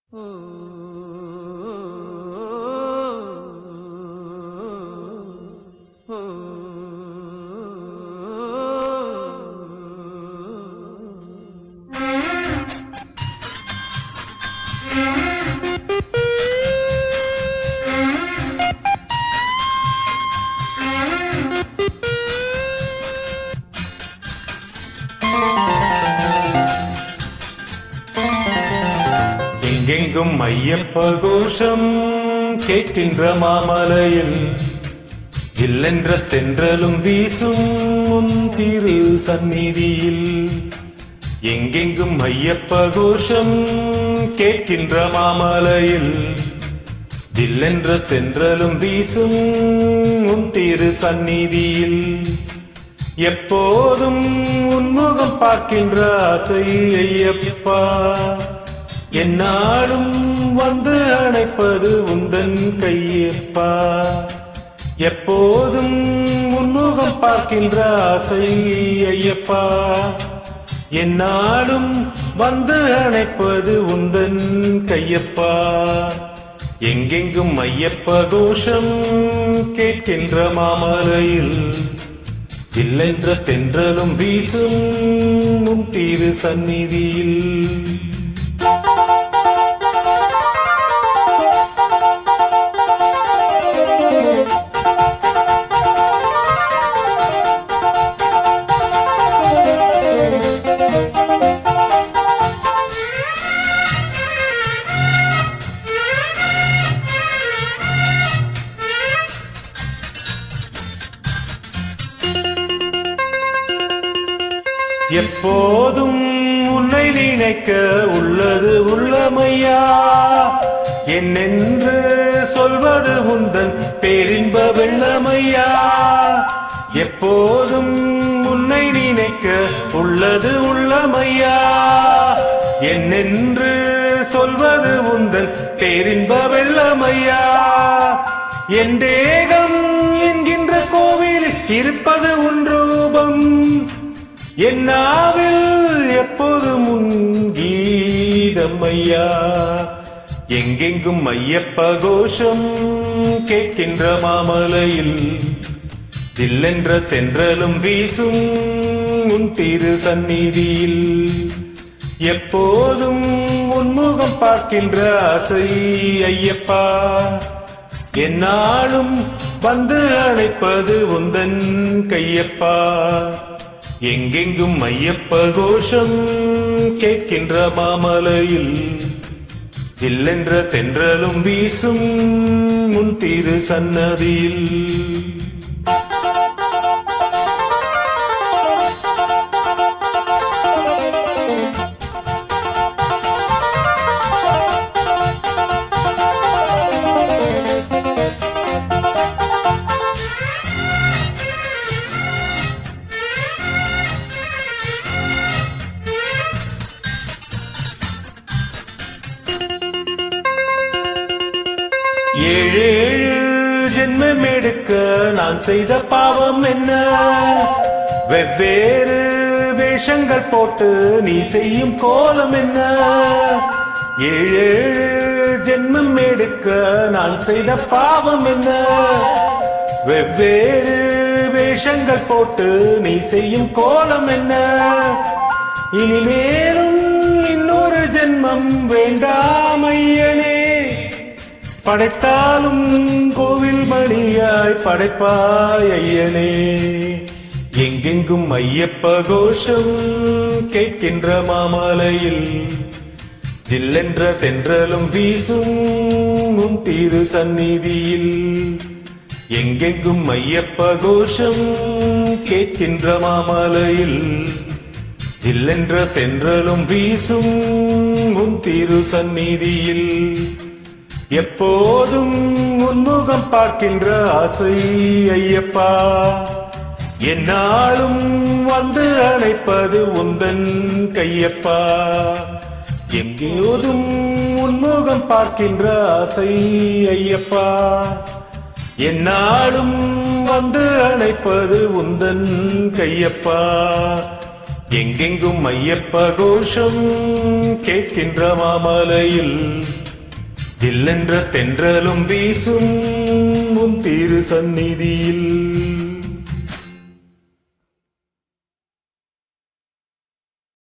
எங்கெங்கும் ஐயப்ப கோஷம் கேட்கின்ற மாமலையில் இல்லென்ற தென்றலும் வீசும் உன் திரு சந்நிதியில் எங்கெங்கும் ஐயப்ப கோஷம் கேட்கின்ற மாமலையில் தில்லென்ற தென்றலும் வீசும் உன் திரு சந்நிதியில் எப்போதும் உன்முகம் பார்க்கின்ற ஆசை ஐயப்பா என்னாலும் வந்து அணைப்பது உந்தன் கையப்பா எப்போதும் உன்முகம் பார்க்கின்ற ஆசை ஐயப்பா என்னாலும் வந்து அணைப்பது உந்தன் கையப்பா எங்கெங்கும் ஐயப்ப கோஷம் கேட்கின்ற மாமலையில் இல்லென்ற தென்றலும் வீசும் உன் திரு சந்நிதியில் எப்போதும் உன்னை நினைக்க உள்ளது உள்ளமையா என்னென்று சொல்வது உந்தன் பேரின்ப வெள்ளமையா எப்போதும் உன்னை நினைக்க உள்ளது உள்ளமையா என்னென்று சொல்வது உந்தன் பேரின்ப வெள்ளமையா என் தேகம் என்கின்ற கோவிலில் இருப்பது உன் ரூபம் என் நாவில் எப்போதும் உன் கீதம் ஐயா எங்கெங்கும் ஐயப்ப கோஷம் கேட்கின்ற மாமலையில் தில்லென்ற தென்றலும் வீசும் உன் திரு சந்நிதியில் எப்போதும் உன்முகம் பார்க்கின்ற ஆசை ஐயப்பா என்னாலும் வந்து அழைப்பது உந்தன் கையப்பா எங்கெங்கும் ஐயப்ப கோஷம் கேட்கின்ற மாமலையில் இல்லென்ற தென்றலும் வீசும் உன் திரு சன்னதியில் ஏழு ஏழு ஜென்மம் எடுக்க நான் செய்த பாவம் என்ன வெவ்வேறு வேஷங்கள் போட்டு நீ செய்யும் கோலம் என்ன ஏழு ஏழு ஜென்மம் எடுக்க நான் செய்த பாவம் என்ன வெவ்வேறு வேஷங்கள் போட்டு நீ செய்யும் கோலம் என்ன இனிமேலும் இன்னொரு ஜென்மம் வேண்டாம் ஐயனே படைத்தாலும் கோவில் மணியாய் படைப்பாய் ஐயனே எங்கெங்கும் ஐயப்ப கோஷம் கேட்கின்ற மாமலையில் ஜில்லென்ற தென்றலும் வீசும் உன் திரு சந்நிதியில் எங்கெங்கும் ஐயப்ப கோஷம் கேட்கின்ற மாமலையில் ஜில்லென்ற தென்றலும் வீசும் உன் திரு சந்நிதியில் எப்போதும் உன்முகம் பார்க்கின்ற ஆசை ஐயப்பா என்னாலும் வந்து அணைப்பது உந்தன் கையப்பா எங்கேயோதும் உன்முகம் பார்க்கின்ற ஆசை ஐயப்பா என்னாலும் வந்து அணைப்பது உந்தன் கையப்பா எங்கெங்கும் ஐயப்ப கோஷம் கேட்கின்ற மாமலையில் ஜில்லென்ற தென்றலும் வீசும் உன் திரு சந்நிதியில்